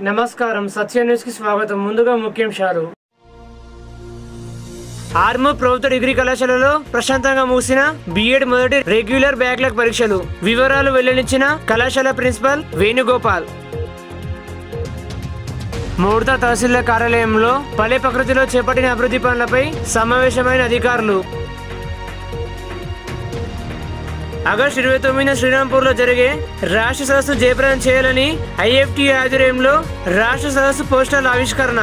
నమస్కారం సత్య న్యూస్ కి స్వాగతం ముందుగా ముఖ్యాంశాలు ఆర్మూర్ ప్రభుత్వ డిగ్రీ కళాశాలలో ప్రశాంతంగా మూసిన బిఎడ్ మొదటి రెగ్యులర్ బ్యాక్లాగ్ పరీక్షలు వివరాలు వెల్లడించిన కళాశాల ప్రిన్సిపల్ వేణుగోపాల్ మూడత తహసీల్దార్ కార్యాలయంలో పల్లె ప్రకృతిలో చేపట్టిన అభివృద్ధి పనులపై సమావేశమైన అధికారులు ఆగస్టు ఇరవై తొమ్మిదిన శ్రీరాంపూర్లో జరిగే రాష్ట్ర సదస్సు జయప్రదం చేయాలని ఐఎఫ్టి ఆధ్వర్యంలో రాష్ట్ర సదస్సు పోస్టర్ల ఆవిష్కరణ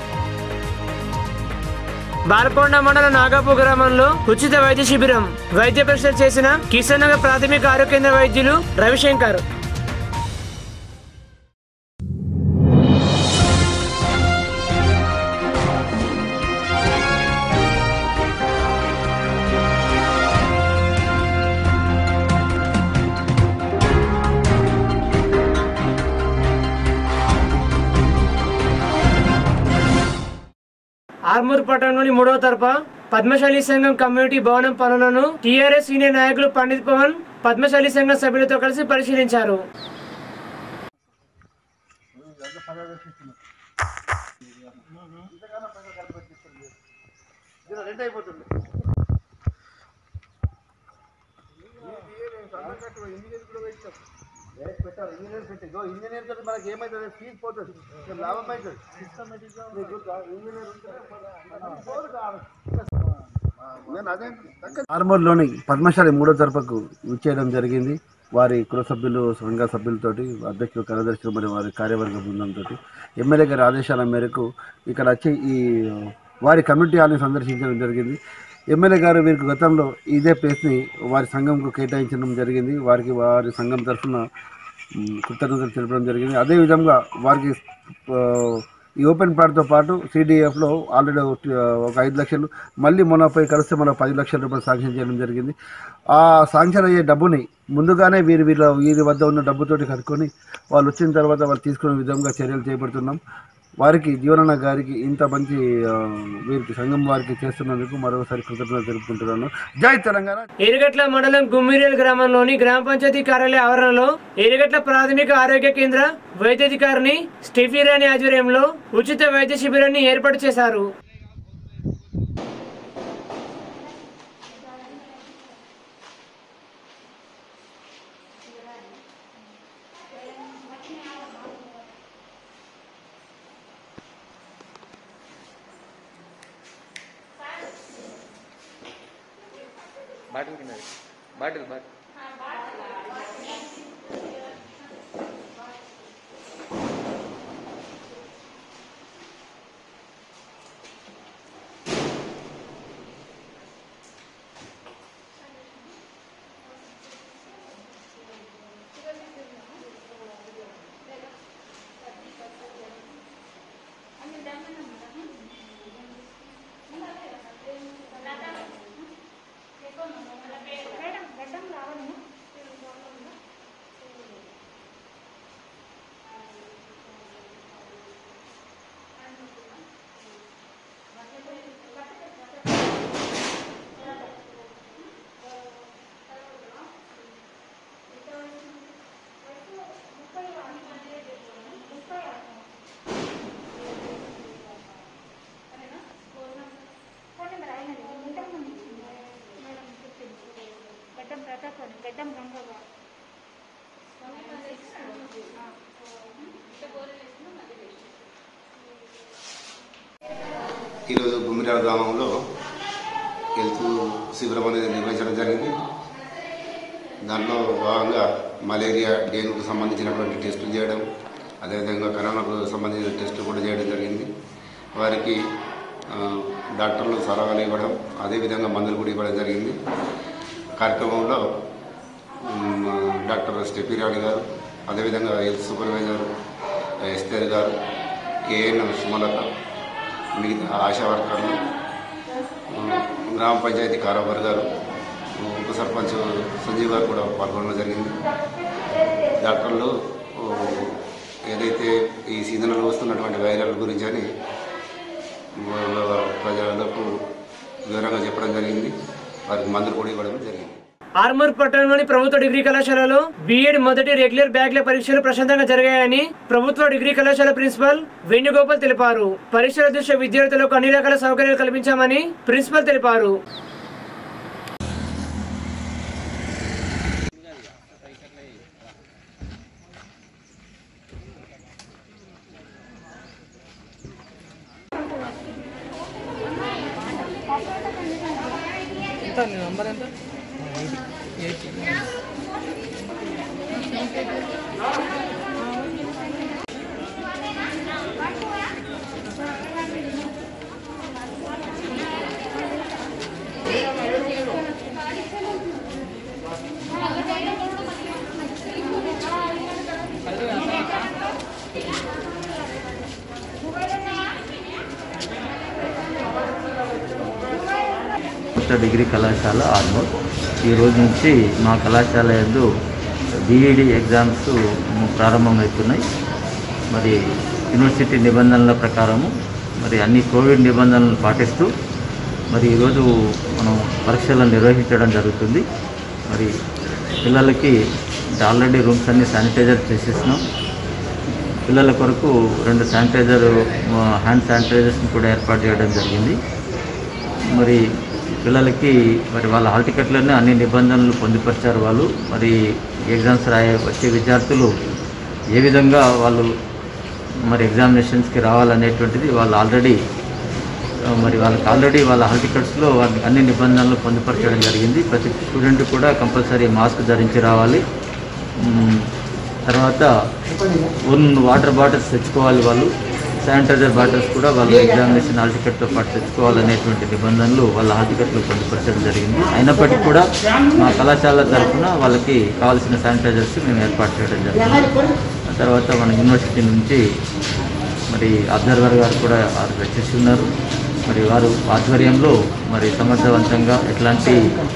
బాల్కొండ మండలం నాగాపూర్ గ్రామంలో ఉచిత వైద్య శిబిరం వైద్య పరీక్షలు చేసిన కిషన్ నగర్ ప్రాథమిక ఆరోగ్య కేంద్ర వైద్యులు రవిశంకర్ ఆర్మూర్ పట్టణంలోని మూడవ తరఫా పద్మశాలి సంఘం కమ్యూనిటీ భవనం పనులను టీఆర్ఎస్ సీనియర్ నాయకులు పండిత్ పవన్ పద్మశాలి సంఘం సభ్యులతో కలిసి పరిశీలించారు పెట్టాలి ఇంజనీర్ పెట్టి ఇగో ఇంజనీర్ తోటి మనకి ఏమవుతుంది ఫీజు పోతుంది నీకు లాభం అవుతుంది నీకు ఇంజనీర్ ఉంటే పోదు కాదు. నేను అదే ఆర్మూర్లోని పద్మశాలి మూడో తరఫకు విచ్చేయడం జరిగింది వారి కుల సభ్యులు సంఘ సభ్యులతోటి అధ్యక్షులు కార్యదర్శులు మరియు వారి కార్యవర్గ బృందంతో ఎమ్మెల్యే గారి ఆదేశాల మేరకు ఇక్కడ వచ్చి ఈ వారి కమ్యూనిటీ హాల్ని సందర్శించడం జరిగింది ఎమ్మెల్యే గారు వీరికి గతంలో ఇదే ప్లేస్ని వారి సంఘంకు కేటాయించడం జరిగింది వారికి వారి సంఘం తరఫున మ్, కృతజ్ఞతలు తెలపడం జరిగింది అదేవిధంగా వారికి ఆ, ఈ ఓపెన్ ప్లాట్తో పాటు సిడిఎఫ్లో ఆల్రెడీ ఒక ఒక ఐదు లక్షలు మళ్ళీ మొన్న పోయి కలిస్తే మనకు పది లక్షల రూపాయలు శాంక్షన్ చేయడం జరిగింది ఆ శాంక్షన్ అయ్యే డబ్బుని ముందుగానే వీరి వీళ్ళ వీరి వద్ద ఉన్న డబ్బుతోటి కట్టుకొని వాళ్ళు వచ్చిన తర్వాత వాళ్ళు తీసుకునే విధంగా చర్యలు చేపడుతున్నాం వారికి జీవనన్న గారికి ఇంత మంచి ఆ, వీరికి సంఘం వారికి చేస్తున్నందుకు మరొకసారి కృతజ్ఞతలు తెలుపుకుంటున్నాను జై తెలంగాణ ఎరుగట్ల మండలం గుమ్మిరేల్ గ్రామంలోని గ్రామ పంచాయతీ కార్యాలయ ఆవరణలో ఎరుగట్ల ప్రాథమిక ఆరోగ్య కేంద్ర వైద్యాధికారిని స్టెఫీరాని ఆధ్వర్యంలో ఉచిత వైద్య శిబిరాన్ని ఏర్పాటు చేశారు బాటిల్ కింద బాటిల్ బాటిల్ గడ్డం ప్రతాప్ అని గడ్డం గంగవ్వ ఈరోజు గుమ్మిరాల గ్రామంలో హెల్త్ శిబిరం అనేది నిర్వహించడం జరిగింది దాంట్లో భాగంగా మలేరియా డెంగ్యూకు సంబంధించినటువంటి టెస్టులు చేయడం అదేవిధంగా కరోనాకు సంబంధించిన టెస్టులు కూడా చేయడం జరిగింది వారికి ఆ, డాక్టర్లు సలహాలు ఇవ్వడం అదేవిధంగా మందులు కూడా ఇవ్వడం జరిగింది కార్యక్రమంలో మ్, డాక్టర్ స్టెఫిరాణి గారు అదేవిధంగా హెల్త్ సూపర్వైజర్ ఎస్తేర్ గారు కేఎన్ సుమలత మిగతా ఆశా వర్కర్లు ఆ, గ్రామ పంచాయతీ కారాబార్ గారు ఉప సర్పంచ్ సంజీవ్ గారు కూడా పాల్గొనడం జరిగింది డాక్టర్లు ఓ, ఏదైతే ఈ సీజన్లో వస్తున్నటువంటి వైరల్ గురించి అని ప్రజలకు వివరంగా చెప్పడం జరిగింది వారికి మందులు కూడా ఇవ్వడం జరిగింది ఆర్మూర్ పట్టణంలోని ప్రభుత్వ డిగ్రీ కళాశాలలో బీఎడ్ మొదటి రెగ్యులర్ బ్యాక్ల పరీక్షలు ప్రశాంతంగా జరిగాయని ప్రభుత్వ డిగ్రీ కళాశాల ప్రిన్సిపల్ వేణుగోపాల్ తెలిపారు పరీక్షల దృష్ట్యా విద్యార్థులకు అన్ని రకాల సౌకర్యాలు కల్పించామని ప్రిన్సిపల్ తెలిపారు ఉచిత డిగ్రీ కళాశాల ఆర్మూర్ ఈ రోజు నుంచి మా కళాశాల యందు బీఈడి ఎగ్జామ్స్ ప్రారంభమవుతున్నాయి మరి యూనివర్సిటీ నిబంధనల ప్రకారము మరి అన్ని కోవిడ్ నిబంధనలను పాటిస్తూ మరి ఈరోజు మనం పరీక్షలను నిర్వహించడం జరుగుతుంది మరి పిల్లలకి ఆల్రెడీ రూమ్స్ అన్ని శానిటైజర్ చేసేసినాం పిల్లల కొరకు రెండు శానిటైజర్ హ్యాండ్ శానిటైజర్స్ని కూడా ఏర్పాటు చేయడం జరిగింది మరి పిల్లలకి మరి వాళ్ళ హాల్ టికెట్లోనే అన్ని నిబంధనలు పొందుపరిచారు వాళ్ళు మరి ఎగ్జామ్స్ రాయే వచ్చే విద్యార్థులు ఏ విధంగా వాళ్ళు మరి ఎగ్జామినేషన్స్కి రావాలనేటువంటిది వాళ్ళు ఆల్రెడీ ఆ, మరి వాళ్ళకి ఆల్రెడీ వాళ్ళ హాల్ టికెట్స్లో వాళ్ళకి అన్ని నిబంధనలు పొందుపరచడం జరిగింది ప్రతి స్టూడెంట్ కూడా కంపల్సరీ మాస్క్ ధరించి రావాలి మ్, తర్వాత ఓన్ వాటర్ బాటిల్స్ తెచ్చుకోవాలి వాళ్ళు శానిటైజర్ బాటిల్స్ కూడా వాళ్ళు ఎగ్జామినేషన్ హాల్ టికెట్తో పాటు తెచ్చుకోవాలనేటువంటి నిబంధనలు వాళ్ళ హాల్ టికెట్లు పొందుపరచడం జరిగింది అయినప్పటికీ కూడా మా కళాశాల తరఫున వాళ్ళకి కావాల్సిన శానిటైజర్స్ మేము ఏర్పాటు చేయడం జరిగింది ఆ తర్వాత మన యూనివర్సిటీ నుంచి మరి అబ్జర్వర్ గారు కూడా వారు వచ్చేసి ఉన్నారు మరి వారు ఆధ్వర్యంలో మరి సమర్థవంతంగా ఎట్లాంటి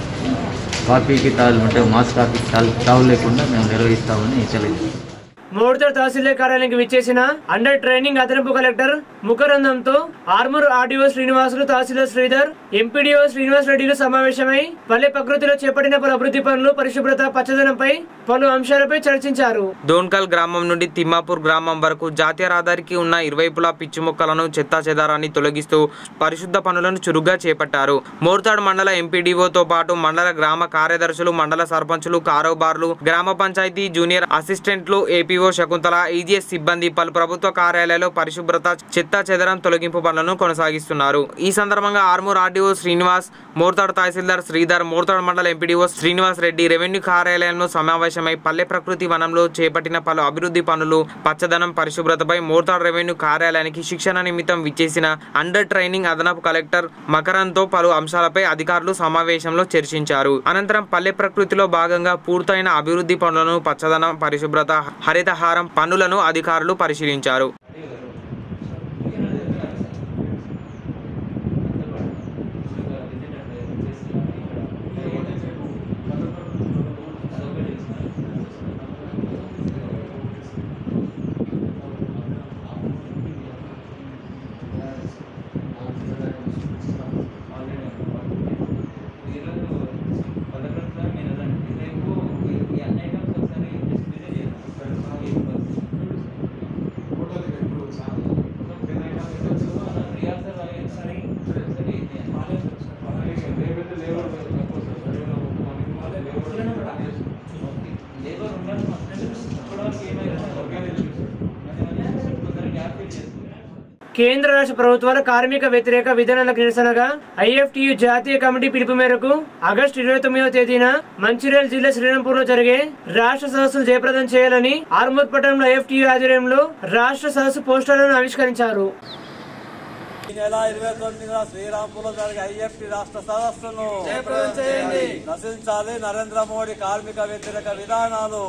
కాపీకి తాళ్ళు అంటే మాస్ కాపీకి తాళ్ళు తావు లేకుండా మేము నిర్వహిస్తామని తెలియజేస్తాం మోడతర్ తహసీల్దార్ కార్యాలయానికి విచ్చేసిన అండర్ ట్రైనింగ్ అదనపు కలెక్టర్ ముఖరందంతో ఆర్మూర్ ఆర్డీఓ శ్రీనివాసులు తహసీల్దార్ శ్రీధర్ ఎంపీడీఓ శ్రీనివాస్ రెడ్డిలు సమావేశమై పల్లె ప్రకృతిలో చేపట్టిన పలు అభివృద్ధి పనులు పరిశుభ్రత పచ్చదనంపై పలు అంశాలపై చర్చించారు దోన్కల్ గ్రామం నుండి తిమ్మాపూర్ గ్రామం వరకు జాతీయ రహదారికి ఉన్న ఇరువైపులా పిచ్చి మొక్కలను చెత్తా చెదారాన్ని తొలగిస్తూ పరిశుద్ధ పనులను చురుగ్గా చేపట్టారు మోర్తాడ్ మండల ఎంపీడీఓతో పాటు మండల గ్రామ కార్యదర్శులు మండల సర్పంచులు కారోబార్లు గ్రామ పంచాయతీ జూనియర్ అసిస్టెంట్లు ఏపీఓ శకుంతల ఈజీఎస్ సిబ్బంది పలు ప్రభుత్వ కార్యాలయాల్లో పరిశుభ్రత చెత్తా చెదరం తొలగింపు పనులను కొనసాగిస్తున్నారు ఈ సందర్భంగా ఆర్మూర్ ఆర్డీఓ శ్రీనివాస్ మోర్తాడ్ తహసీల్దార్ శ్రీధర్ మోర్తాడ్ మండల ఎంపీడీఓ శ్రీనివాస్ రెడ్డి రెవెన్యూ కార్యాలయంలో సమావేశమై పల్లె ప్రకృతి వనంలో చేపట్టిన పలు అభివృద్ధి పనులు పచ్చదనం పరిశుభ్రతపై మోర్తాడ్ రెవెన్యూ కార్యాలయానికి శిక్షణ నిమిత్తం విచ్చేసిన అండర్ ట్రైనింగ్ అదనపు కలెక్టర్ మకరంతో పలు అంశాలపై అధికారులు సమావేశంలో చర్చించారు అనంతరం పల్లె ప్రకృతిలో భాగంగా పూర్తయిన అభివృద్ధి పనులను పచ్చదనం పరిశుభ్రత హరితహారం పనులను అధికారులు పరిశీలించారు కేంద్ర రాష్ట్ర ప్రభుత్వాల కార్మిక వ్యతిరేక విధానాలకు నిరసనగా ఐఎఫ్టియు జాతీయ కమిటీ పిలుపు మేరకు ఆగస్టు ఇరవై తొమ్మిదవ తేదీన మంచిర్యాల జిల్లా శ్రీరాంపూర్ లో జరిగే రాష్ట్ర సదస్సును జయప్రదం చేయాలని ఆర్మూర్ పట్టణంలో ఐఎఫ్టియు ఆధ్వర్యంలో రాష్ట్ర సదస్సు పోస్టర్లను ఆవిష్కరించారు ఈ నెల ఇరవై తొమ్మిదిన శ్రీరాంపూర్లో జరిగే ఐఎఫ్టి రాష్ట్ర సదస్సును నశించాలి నరేంద్ర మోడీ కార్మిక వ్యతిరేక విధానాలు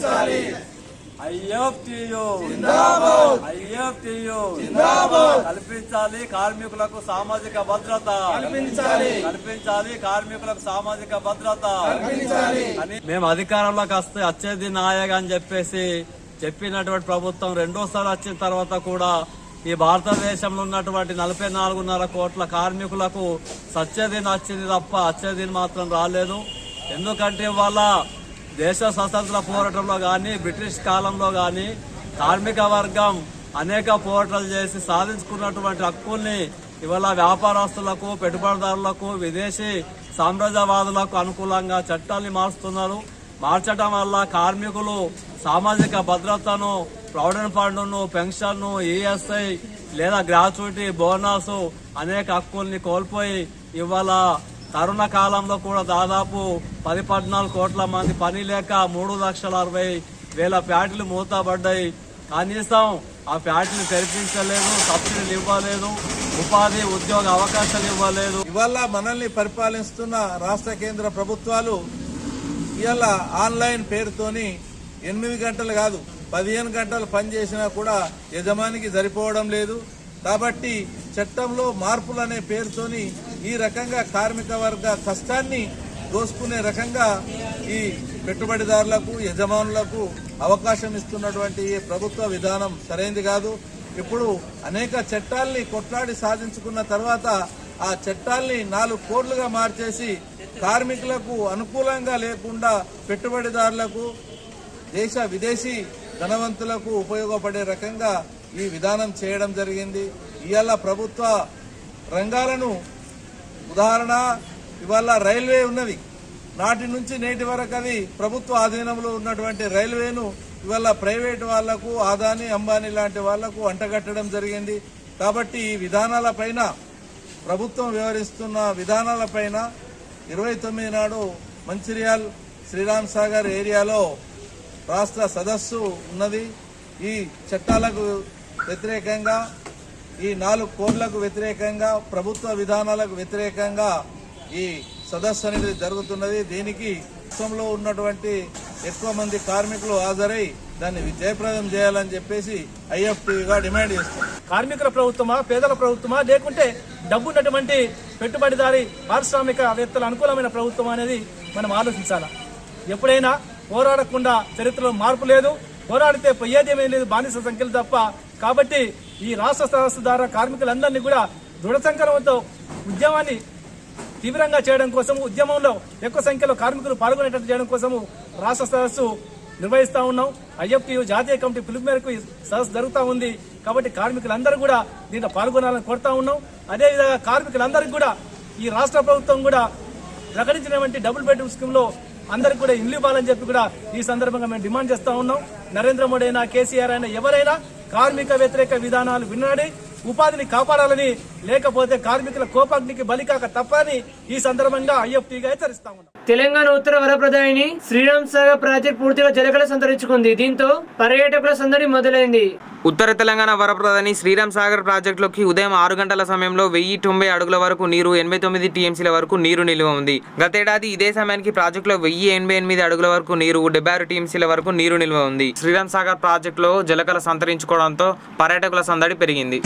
ఐఎఫ్టియు ఐఎఫ్టియు కల్పించాలి కార్మికులకు సామాజిక భద్రత కల్పించాలి కల్పించాలి కార్మికులకు సామాజిక భద్రత అని మేము అధికారంలోకి వస్తే వచ్చేది నాయగా అని చెప్పేసి చెప్పినటువంటి ప్రభుత్వం రెండోసారి వచ్చిన తర్వాత కూడా ఈ భారతదేశంలో ఉన్నటువంటి నలభై నాలుగున్నర కోట్ల కార్మికులకు సత్యదిన వచ్చింది తప్ప వచ్చేదిన మాత్రం రాలేదు ఎందుకంటే ఇవాళ దేశ స్వతంత్ర పోరాటంలో కానీ బ్రిటిష్ కాలంలో కానీ కార్మిక వర్గం అనేక పోరాటాలు చేసి సాధించుకున్నటువంటి హక్కుల్ని ఇవాళ వ్యాపారస్తులకు పెట్టుబడిదారులకు విదేశీ సామ్రాజ్యవాదులకు అనుకూలంగా చట్టాన్ని మారుస్తున్నారు మార్చడం వల్ల కార్మికులు సామాజిక భద్రతను ప్రావిడెంట్ ఫండ్ను పెన్షన్ను ఈఎస్ఐ లేదా గ్రాచుయిటీ బోనస్ అనేక హక్కుల్ని కోల్పోయి ఇవాళ కరోనా కాలంలో కూడా దాదాపు పది పద్నాలుగు కోట్ల మంది పని లేక మూడు లక్షల అరవై వేల ఫ్యాక్టరీలు మూతపడ్డాయి కనీసం ఆ ఫ్యాక్టరీలు తెరిపించలేదు సబ్సిడీలు ఇవ్వలేదు ఉపాధి ఉద్యోగ అవకాశాలు ఇవ్వలేదు ఇవాళ మనల్ని పరిపాలిస్తున్న రాష్ట్ర కేంద్ర ప్రభుత్వాలు ఇవాళ ఆన్లైన్ పేరుతోని ఎనిమిది గంటలు కాదు పదిహేను గంటలు పనిచేసినా కూడా యజమానికి సరిపోవడం లేదు కాబట్టి చట్టంలో మార్పులు అనే పేరుతోని ఈ రకంగా కార్మిక వర్గ కష్టాన్ని దోసుకునే రకంగా ఈ పెట్టుబడిదారులకు యజమానులకు అవకాశం ఇస్తున్నటువంటి ఈ ప్రభుత్వ విధానం సరైంది కాదు ఇప్పుడు అనేక చట్టాల్ని కొట్లాడి సాధించుకున్న తర్వాత ఆ చట్టాల్ని నాలుగు కోట్లుగా మార్చేసి కార్మికులకు అనుకూలంగా లేకుండా పెట్టుబడిదారులకు దేశ విదేశీ ధనవంతులకు ఉపయోగపడే రకంగా ఈ విధానం చేయడం జరిగింది ఇవాళ ప్రభుత్వ రంగాలను ఉదాహరణ ఇవాళ రైల్వే ఉన్నది నాటి నుంచి నేటి వరకు అది ప్రభుత్వ ఆధీనంలో ఉన్నటువంటి రైల్వేను ఇవాళ ప్రైవేట్ వాళ్లకు ఆదాని అంబానీ లాంటి వాళ్లకు అంటగట్టడం జరిగింది కాబట్టి ఈ విధానాలపైన ప్రభుత్వం వ్యవహరిస్తున్న విధానాలపైన ఇరవై తొమ్మిది నాడు మంచిర్యాల్ శ్రీరామ్ సాగర్ ఏరియాలో రాష్ట్ర సదస్సు ఉన్నది ఈ చట్టాలకు వ్యతిరేకంగా ఈ నాలుగు కోడ్లకు వ్యతిరేకంగా ప్రభుత్వ విధానాలకు వ్యతిరేకంగా ఈ సదస్సు అనేది జరుగుతున్నది దీనికి రాష్ట్రంలో ఉన్నటువంటి ఎక్కువ మంది కార్మికులు హాజరై దాన్ని జయప్రదం చేయాలని చెప్పేసి ఐఎఫ్టీగా డిమాండ్ చేస్తుంది కార్మికుల ప్రభుత్వమా పేదల ప్రభుత్వమా లేకుంటే డబ్బున్నటువంటి పెట్టుబడిదారి పారిశ్రామికవేత్తల అనుకూలమైన ప్రభుత్వం అనేది మనం ఆలోచించాలా ఎప్పుడైనా పోరాడకుండా చరిత్రలో మార్పు లేదు పోరాడితే పోయేదేమీ లేదు బానిస సంఖ్యలు తప్ప కాబట్టి ఈ రాష్ట్ర సదస్సు ద్వారా కార్మికులందరినీ కూడా దృఢ సంకల్పంతో ఉద్యమాన్ని తీవ్రంగా చేయడం కోసం ఉద్యమంలో ఎక్కువ సంఖ్యలో కార్మికులు పాల్గొనేటట్టు చేయడం కోసము రాష్ట్ర సదస్సు నిర్వహిస్తా ఉన్నాం ఐఎఫ్టీయు జాతీయ కమిటీ పిలుపు మేరకు ఈ సదస్సు జరుగుతూ ఉంది కాబట్టి కార్మికులందరూ కూడా దీంట్లో పాల్గొనాలని కోరుతా ఉన్నాం అదేవిధంగా కార్మికులందరికీ కూడా ఈ రాష్ట్ర ప్రభుత్వం కూడా ప్రకటించినటువంటి డబుల్ బెడ్రూమ్ స్కీమ్ లో అందరికి కూడా ఇల్లు ఇవ్వాలని చెప్పి కూడా ఈ సందర్భంగా మేము డిమాండ్ చేస్తా ఉన్నాం నరేంద్ర మోడీ అయినా కేసీఆర్ అయినా ఎవరైనా కార్మిక వ్యతిరేక విధానాలు విన్నాడి ఉపాధిని కాపాడాలని లేకపోతే కార్మికుల కోపాగ్నికి బలికాక తప్పని ఈ సందర్భంగా ఐఎఫ్టీగా హెచ్చరిస్తా ఉన్నాం తెలంగాణ ఉత్తర వరప్రదాయిని శ్రీరామ్ సాగర్ ప్రాజెక్ట్ పూర్తిగా జలకళ సంతరించుకుంది దీంతో పర్యాటకుల సందడి మొదలైంది ఉత్తర తెలంగాణ వరప్రదని శ్రీరామ్ సాగర్ ప్రాజెక్టులోకి ఉదయం ఆరు గంటల సమయంలో వెయ్యి తొంభై అడుగుల వరకు నీరు ఎనభై తొమ్మిది టీఎంసీల వరకు నీరు నిల్వ ఉంది గతేడాది ఇదే సమయానికి ప్రాజెక్టులో వెయ్యి ఎనభై ఎనిమిది అడుగుల వరకు నీరు డెబ్బై ఆరు టీఎంసీల వరకు నీరు నిల్వ ఉంది శ్రీరామ్ సాగర్ ప్రాజెక్టులో జలకళ సంతరించుకోవడంతో పర్యాటకుల సందడి పెరిగింది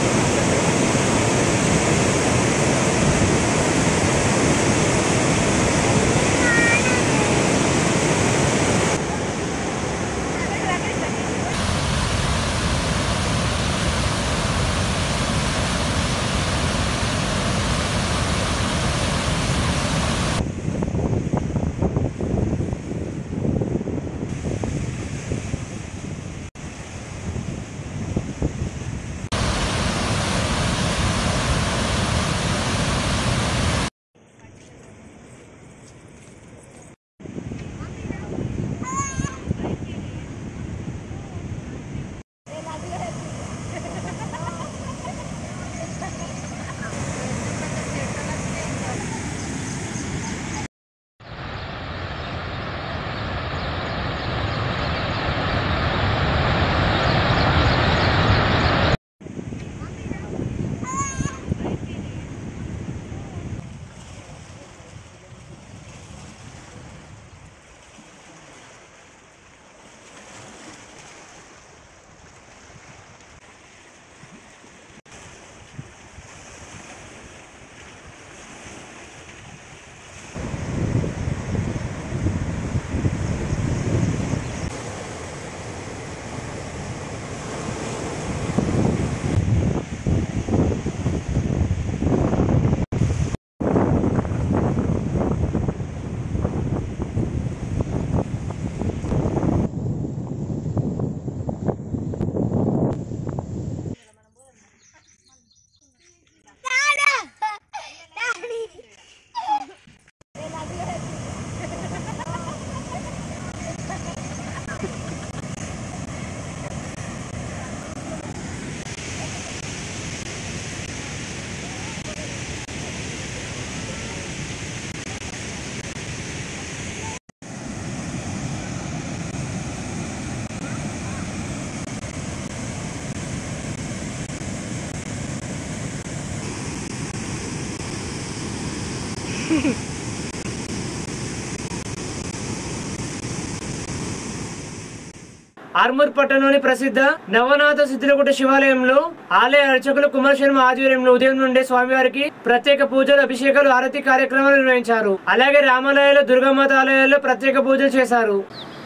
ఆర్మూర్ పట్టణంలోని ప్రసిద్ధ నవనాథ సిద్ధిలగుట్ట శివాలయంలో ఆలయ అర్చకులు కుమార్ శర్మ ఆధ్వర్యంలో ఉదయం నుండే స్వామివారికి ప్రత్యేక పూజలు అభిషేకాలు ఆరతి కార్యక్రమాలు నిర్వహించారు అలాగే రామాలయంలో దుర్గామాత ఆలయాల్లో ప్రత్యేక పూజలు చేశారు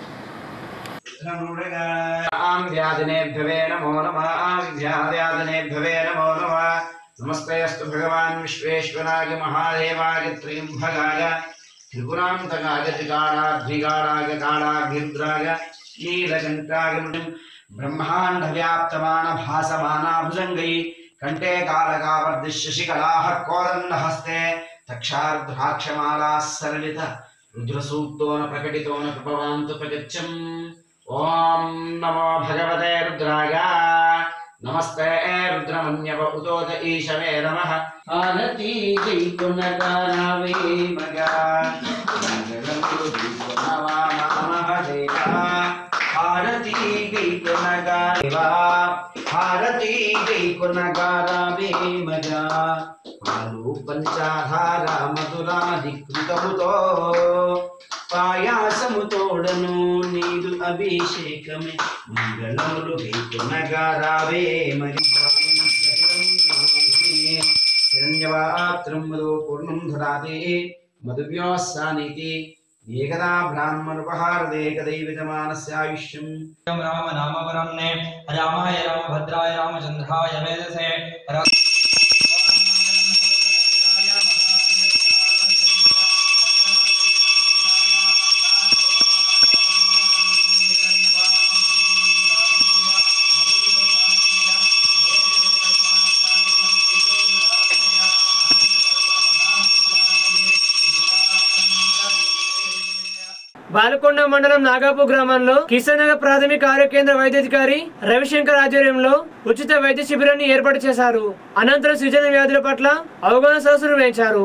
వ్యాధినేభ్యవే నమో నమ వ్యాధ్యాదినేభ్యవే నమో నమ నమస్తేస్తు భగవాన్ విశ్వేశ్వరాయ మహాదేవాయ త్రయంభగాయ త్రిపురాంతకాయ త్రికాళాద్రికాళాయ కాళాభిరుద్రాయ నీలకంఠాయ బ్రహ్మాండ వ్యాప్తమాన భాసమానాభుజంగై కంఠే కాళకావర్దిశ్య శిఖలాః కోదండ హస్తే తక్షార్ద్రాక్షమాలాः సరళిత రుద్రసూక్తోన ప్రకటితోన కృపవాంతు ప్రగచ్చం ఓం నమో భగవతే రుద్రాయ నమస్తే రుద్రమన్యవ ఉదోద ఈశవే నమ ఆరతి జైకునగానవే మగా హారతి గైకునగాదేవా హారతి గైకునగారావే మగా పాలు పంచాధార మధురాధికృతముతో పాయాసము తోడను నీదు అభిషేకమే మంగళములు గైకునగా రావే మరి హిరణ్యవాత్రం మధు పూర్ణం ధరాతే మధువ్యోస్సానీతి ఏకదా బ్రాహ్మణుపహారదేకదైవితమానస్యాయుష్యం రామ నామవరన్నే రామాయ రామభద్రాయ రామచంద్రాయ వేదసే రా- బాలకొండ మండలం నాగాపూర్ గ్రామంలో కిషన్ నగర్ ప్రాథమిక ఆరోగ్య కేంద్ర వైద్యాధికారి రవిశంకర్ ఆధ్వర్యంలో ఉచిత వైద్య శిబిరాన్ని ఏర్పాటు చేశారు అనంతరం సృజన వ్యాధుల పట్ల అవగాహన సదస్సు నిర్వహించారు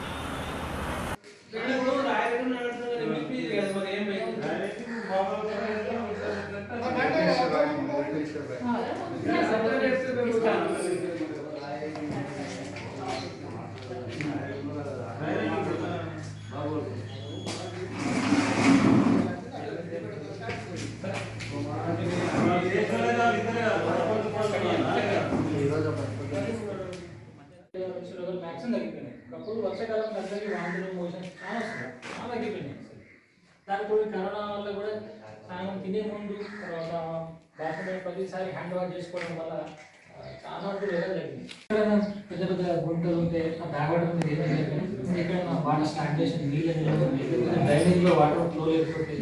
మ్యాక్సిమం తగ్గిపోయినాయి ఒకప్పుడు వర్షాకాలం అందరికీ వాంతులు మోషన్ చాలా వస్తున్నాయి చాలా తగ్గిపోయినాయి దానికి కూడా కరోనా వల్ల కూడా సాయంత్రం తినే ముందు తర్వాత బాత్రూమ్ ప్రతిసారి హ్యాండ్ వాష్ చేసుకోవడం వల్ల ఆ, చాలా వరకు వేరే తగ్గింది ఎక్కడైనా పెద్ద పెద్ద గుంటలు ఉంటే ఆ తాగడం మీద ఏదైనా జరిగింది ఎక్కడైనా వాటర్ స్టాగ్నేషన్ నీళ్ళు నిల్వ ఉంది డ్రైనేజ్ లో వాటర్ ఫ్లో లేకపోతే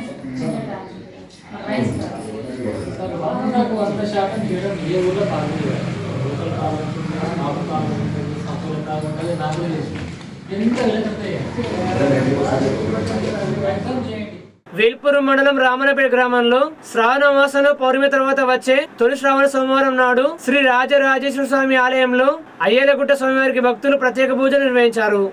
సార్ వందకు వంద శాతం చేయడం ఏ ఊళ్ళో కాదు లోకల్ కావాలంటుంది నాకు కావాలంటుంది సంపూర్ణ కావాలంటుంది నాకు కూడా తెలుసు ఎంత వెళ్ళకపోతే ఎగ్జామ్ చేయండి వేల్పూరు మండలం రామనపేట గ్రామంలో శ్రావణ మాసంలో పౌర్ణమి తర్వాత వచ్చే తొలి శ్రావణ సోమవారం నాడు శ్రీ రాజరాజేశ్వర స్వామి ఆలయంలో అయ్యలగుట్ట స్వామివారికి భక్తులు ప్రత్యేక పూజలు నిర్వహించారు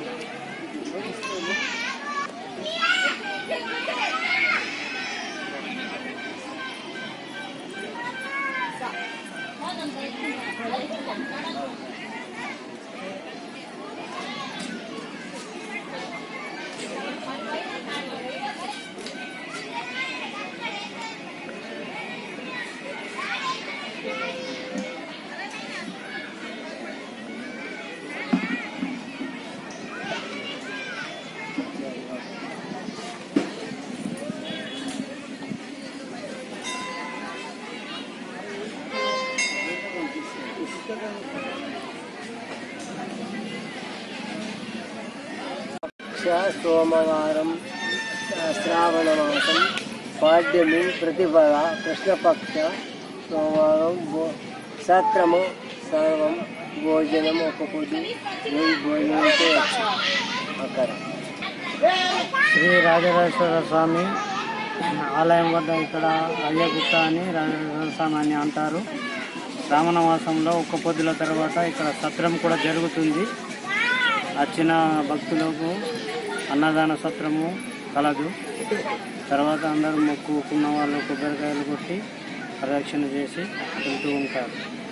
సోమవారం శ్రావణ మాసం పాడ్యమి ప్రతిఫల కృష్ణపక్ష సోమవారం భో సత్రము సర్వం భోజనం ఒక పొద్దు వెయ్యి భోజనంతో అక్కడ శ్రీ రాజరాజేశ్వర స్వామి ఆలయం వద్ద ఇక్కడ అయ్యగుట్ట అని రాజరాజేశ్వర స్వామి అని అంటారు శ్రావణ మాసంలో ఒక్క పొద్దుల తర్వాత ఇక్కడ సత్రం కూడా జరుగుతుంది వచ్చిన భక్తులకు అన్నదాన సత్రము కలదు తర్వాత అందరూ మొక్కుకున్న వాళ్ళు కొబ్బరికాయలు కొట్టి ప్రదక్షిణ చేసి వెళ్తూ ఉంటారు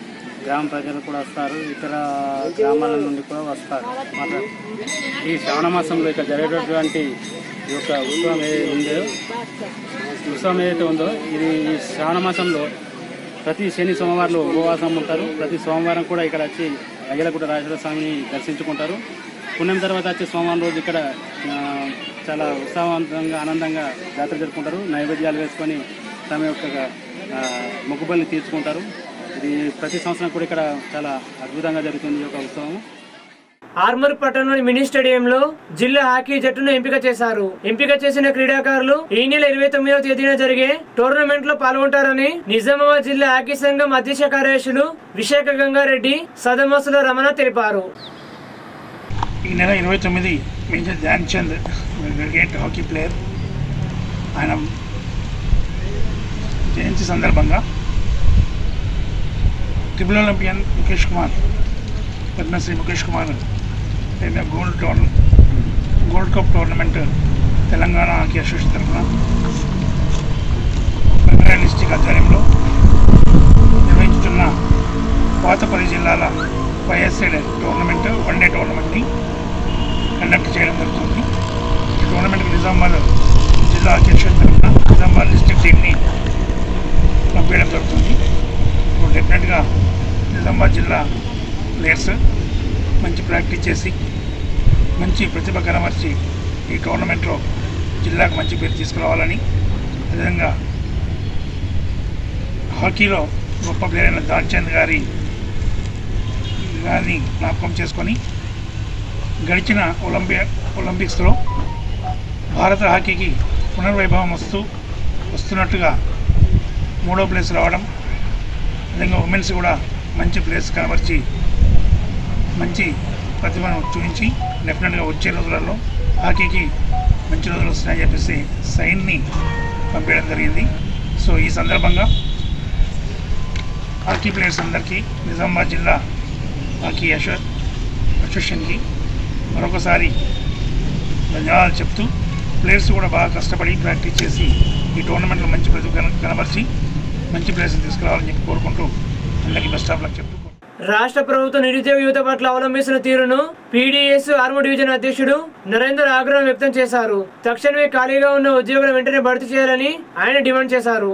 గ్రామ ప్రజలు కూడా వస్తారు ఇతర గ్రామాల నుండి కూడా వస్తారు మాట్లాడు ఈ శ్రావణ మాసంలో ఇక్కడ జరిగేటటువంటి ఈ యొక్క ఉత్సవం ఏదైతే ఉందో ఉత్సవం ఏదైతే ఉందో ఇది ఈ శ్రావణ మాసంలో ప్రతి శని సోమవారంలో ఉపవాసం ఉంటారు ప్రతి సోమవారం కూడా ఇక్కడ వచ్చి అయ్యలగుట్ట రాజేశ్వర స్వామిని దర్శించుకుంటారు పుణ్యం తర్వాత వచ్చే సోమవారం రోజు ఇక్కడ ఆ, చాలా ఉత్సాహవంతంగా ఆనందంగా జాతర జరుపుకుంటారు నైవేద్యాలు వేసుకొని తమ యొక్క ఆ, మొక్కుబడిని తీర్చుకుంటారు ఇది ప్రతి సంవత్సరం కూడా ఇక్కడ చాలా అద్భుతంగా జరుగుతుంది ఈ యొక్క ఉత్సవం ఆర్మూర్ పట్టణంలోని మినీ స్టేడియంలో జిల్లా హాకీ జట్టును ఎంపిక చేశారు ఎంపిక చేసిన క్రీడాకారులు ఈ నెల ఇరవై తొమ్మిదవ తేదీన జరిగే టోర్నమెంట్ లో పాల్గొంటారని నిజామాబాద్ జిల్లా హాకీ సంఘం అధ్యక్ష కార్యదర్శులు విశాఖ గంగారెడ్డి సదమసుల రమణ తెలిపారు ఈ నెల ఇరవై తొమ్మిది major Dhyan Chand great hockey player ఆయన జయంతి సందర్భంగా ట్రిపుల్ ఒలింపియన్ ముఖేష్ కుమార్ పద్మశ్రీ ముఖేష్ కుమార్ ఆయన గోల్డ్ టోర్న gold cup tournament Telangana hockey association తరఫున రంగారెడ్డి డిస్టిక్ ఆధ్వర్యంలో నిర్వహించుతున్న పాతపల్లి జిల్లాల వైఎస్ఎడ్ టోర్నమెంట్ వన్ డే టోర్నమెంట్ని కండక్ట్ చేయడం జరుగుతుంది ఈ టోర్నమెంట్కి నిజామాబాద్ జిల్లా అధ్యక్షుల తరఫున నిజామాబాద్ డిస్టిక్ టీంని పంపించడం జరుగుతుంది ఇప్పుడు డెఫినెట్గా నిజామాబాద్ జిల్లా ప్లేయర్స్ మంచి ప్రాక్టీస్ చేసి మంచి ప్రతిభ కనబరిచి ఈ టోర్నమెంట్లో జిల్లాకు మంచి పేరు తీసుకురావాలని అదేవిధంగా హాకీలో గొప్ప ప్లేయర్ అయిన దాల్చంద్ గారి గారిని జ్ఞాపకం చేసుకొని గడిచిన ఒలింపియా ఒలింపిక్స్లో భారత హాకీకి పునర్వైభవం వస్తూ వస్తున్నట్టుగా మూడో ప్లేస్ రావడం విధంగా ఉమెన్స్ కూడా మంచి ప్లేస్ కనబరిచి మంచి ప్రతిభను చూపించి డెఫినెట్గా వచ్చే రోజులలో హాకీకి మంచి రోజులు వస్తున్నాయని చెప్పేసి సైన్ని పంపించడం జరిగింది సో ఈ సందర్భంగా హాకీ ప్లేయర్స్ అందరికీ నిజామాబాద్ జిల్లా హాకీ అసో అసోసియేషన్కి మరొకసారి ధన్యవాదాలు చెప్తూ ప్లేయర్స్ కూడా బాగా కష్టపడి ప్రాక్టీస్ చేసి ఈ టోర్నమెంట్లో మంచి ప్రతిభ కన- కనబరిచి మంచి ప్లేయర్స్ని తీసుకురావాలని చెప్పి కోరుకుంటూ అందరికీ బెస్ట్ ఆఫ్ లక్ చెప్తూ రాష్ట్ర ప్రభుత్వం నిరుద్యోగ యువత పట్ల అవలంబిస్తున్న తీరును పీడీఎస్ ఆర్మూర్ డివిజన్ అధ్యక్షుడు నరేందర్ ఆగ్రహం వ్యక్తం చేశారు తక్షణమే ఖాళీగా ఉన్న ఉద్యోగుల వెంటనే భర్తీ చేయాలని ఆయన డిమాండ్ చేశారు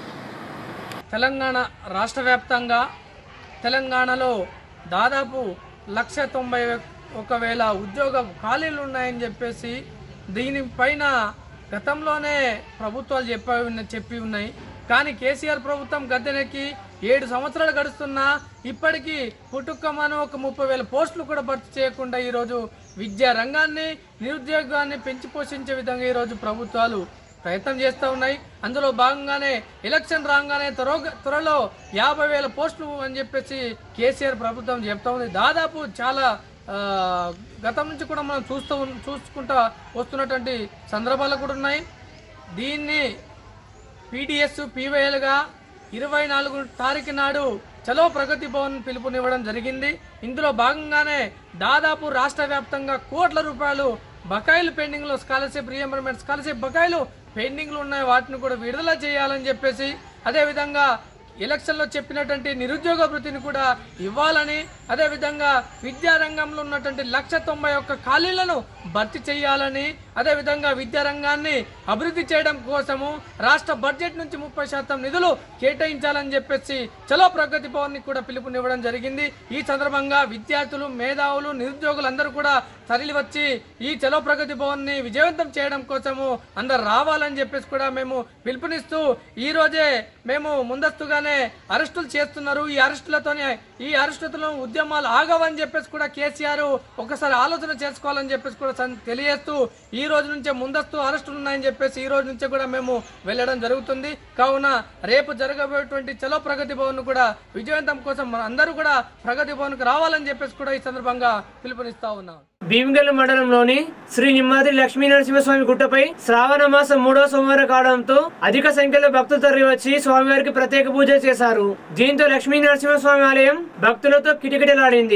తెలంగాణ రాష్ట్ర వ్యాప్తంగా తెలంగాణలో దాదాపు లక్ష తొంభై ఒక వేల ఉద్యోగ ఖాళీలు ఉన్నాయని చెప్పేసి దీనిపైన గతంలోనే ప్రభుత్వాలు చెప్పి ఉన్న- చెప్పి ఉన్నాయి కానీ కేసీఆర్ ప్రభుత్వం గద్దెనెక్కి ఏడు సంవత్సరాలు గడుస్తున్నా ఇప్పటికీ పుట్టుకమను ఒక ముప్పై వేల పోస్టులు కూడా భర్తీ చేయకుండా ఈరోజు విద్యా రంగాన్ని నిరుద్యోగాన్ని పెంచి పోషించే విధంగా ఈరోజు ప్రభుత్వాలు ప్రయత్నం చేస్తూ ఉన్నాయి అందులో భాగంగానే ఎలక్షన్ రాగానే త్వర త్వరలో యాభై వేల పోస్టులు అని చెప్పేసి కేసీఆర్ ప్రభుత్వం చెప్తా ఉంది దాదాపు చాలా ఆ, గతం నుంచి కూడా మనం చూస్తూ ఉన్- చూసుకుంటా వస్తున్నటువంటి సందర్భాలు కూడా ఉన్నాయి దీన్ని పీడిఎస్ పీవైఎల్గా ఇరవై నాలుగు తారీఖు నాడు చలో ప్రగతి భవన్ పిలుపునివ్వడం జరిగింది ఇందులో భాగంగానే దాదాపు రాష్ట్ర వ్యాప్తంగా కోట్ల రూపాయలు బకాయిలు పెండింగ్లో స్కాలర్షిప్ రీఎంబర్మెంట్ స్కాలర్షిప్ బకాయిలు పెండింగ్లు ఉన్నాయి వాటిని కూడా విడుదల చేయాలని చెప్పేసి అదేవిధంగా ఎలక్షన్లో చెప్పినటువంటి నిరుద్యోగ వృత్తిని కూడా ఇవ్వాలని అదేవిధంగా విద్యా రంగంలో ఉన్నటువంటి లక్ష తొంభై ఒక్క ఖాళీలను భర్తీ చేయాలని అదేవిధంగా విద్యా రంగాన్ని అభివృద్ధి చేయడం కోసము రాష్ట్ర బడ్జెట్ నుంచి ముప్పై శాతం నిధులు కేటాయించాలని చెప్పేసి చలో ప్రగతి భవన్ ని కూడా పిలుపునివ్వడం జరిగింది ఈ సందర్భంగా విద్యార్థులు మేధావులు నిరుద్యోగులందరూ కూడా తరలి వచ్చి ఈ చలో ప్రగతి భవన్ ని విజయవంతం చేయడం కోసము అందరు రావాలని చెప్పేసి కూడా మేము పిలుపునిస్తూ ఈ రోజే మేము ముందస్తుగానే అరెస్టులు చేస్తున్నారు ఈ అరెస్టులతోనే ఈ అరెస్టులతో ఉద్యమాలు ఆగవని చెప్పేసి కూడా కేసీఆర్ ఒకసారి ఆలోచన చేసుకోవాలని చెప్పేసి కూడా సన్- తెలియజేస్తూ ఈ రోజు నుంచే ముందస్తు అరెస్టులు ఉన్నాయని చెప్పేసి ఈ రోజు నుంచే కూడా మేము వెళ్ళడం జరుగుతుంది కావున రేపు జరగబోయేటువంటి చలో ప్రగతి భవన్ ను కూడా విజయవంతం కోసం మన అందరూ కూడా ప్రగతి భవన్ కు రావాలని చెప్పేసి కూడా ఈ సందర్భంగా పిలుపునిస్తా ఉన్నాం భీమగల్ మండలంలోని శ్రీ నిమ్మాద్రి లక్ష్మీ నరసింహస్వామి గుట్టపై శ్రావణ మాసం మూడో సోమవారం కావడంతో అధిక సంఖ్యలో భక్తులు తరలి వచ్చి స్వామివారికి ప్రత్యేక పూజలు చేశారు దీంతో లక్ష్మీ నరసింహస్వామి ఆలయం భక్తులతో కిటకిటలాడింది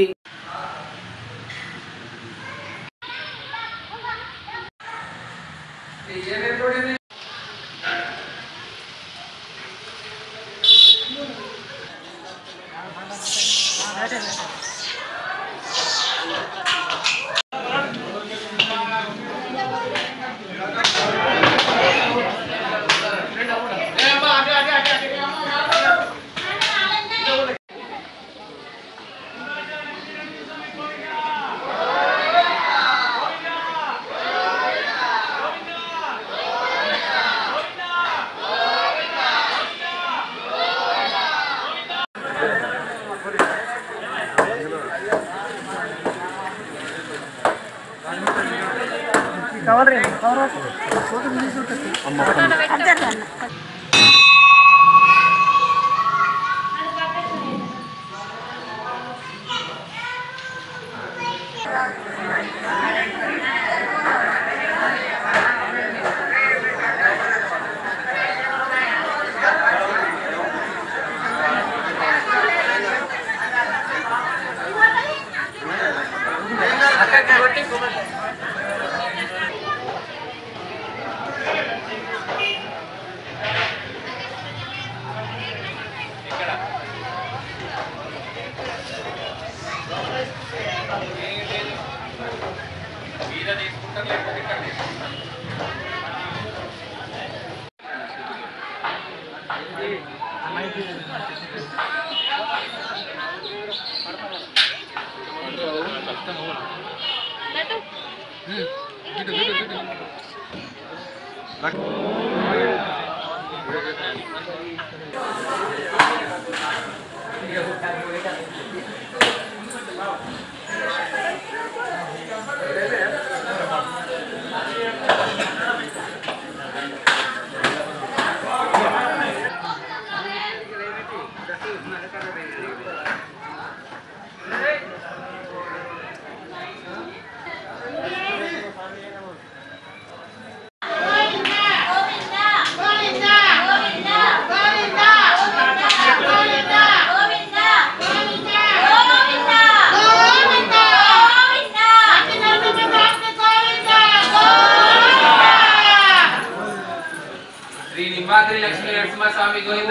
శ్రీ నింబాద్రి లక్ష్మీ నరసింహస్వామి గోవింద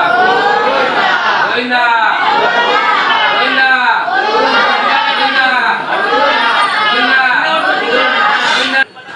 గోవింద గోవింద గోవింద గోవింద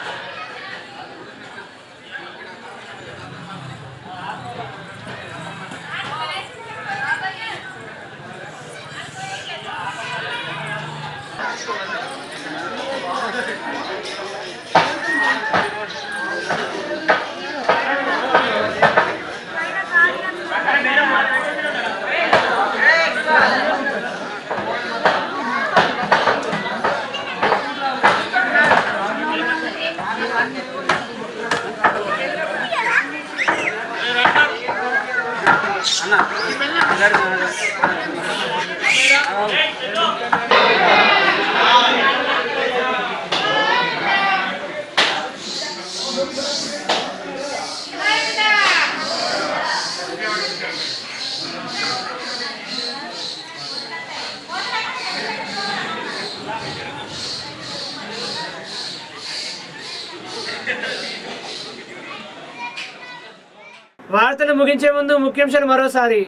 వార్తలు ముగించే ముందు ముఖ్యాంశాలు మరోసారి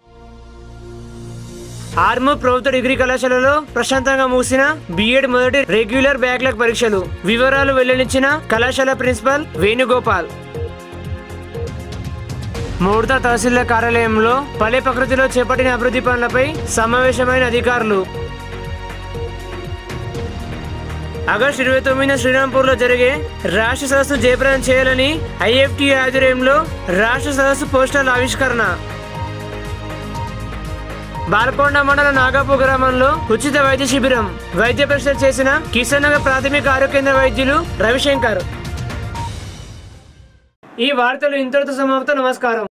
ఆర్మూర్ ప్రభుత్వ డిగ్రీ కళాశాలలో ప్రశాంతంగా ముగిసిన బిఎడ్ మొదటి రెగ్యులర్ బ్యాక్లాగ్ పరీక్షలు వివరాలు వెల్లడించిన కళాశాల ప్రిన్సిపల్ వేణుగోపాల్ మూడత తహసీల్దార్ కార్యాలయంలో పల్లె ప్రకృతిలో చేపట్టిన అభివృద్ధి పనులపై సమావేశమైన అధికారులు ఆగస్టు ఇరవై తొమ్మిదిన శ్రీరాంపూర్లో జరిగే రాష్ట్ర సదస్సు జయప్రదం చేయాలని ఐఎఫ్టి ఆధ్వర్యంలో రాష్ట్ర సదస్సు పోస్టర్ల ఆవిష్కరణ బాల్కొండ మండల నాగాపూర్ గ్రామంలో ఉచిత వైద్య శిబిరం వైద్య పరీక్షలు చేసిన కిషన్ నగర్ ప్రాథమిక ఆరోగ్య కేంద్ర వైద్యులు రవిశంకర్ ఈ వార్తలు ఇంతటితో సమాప్తం నమస్కారం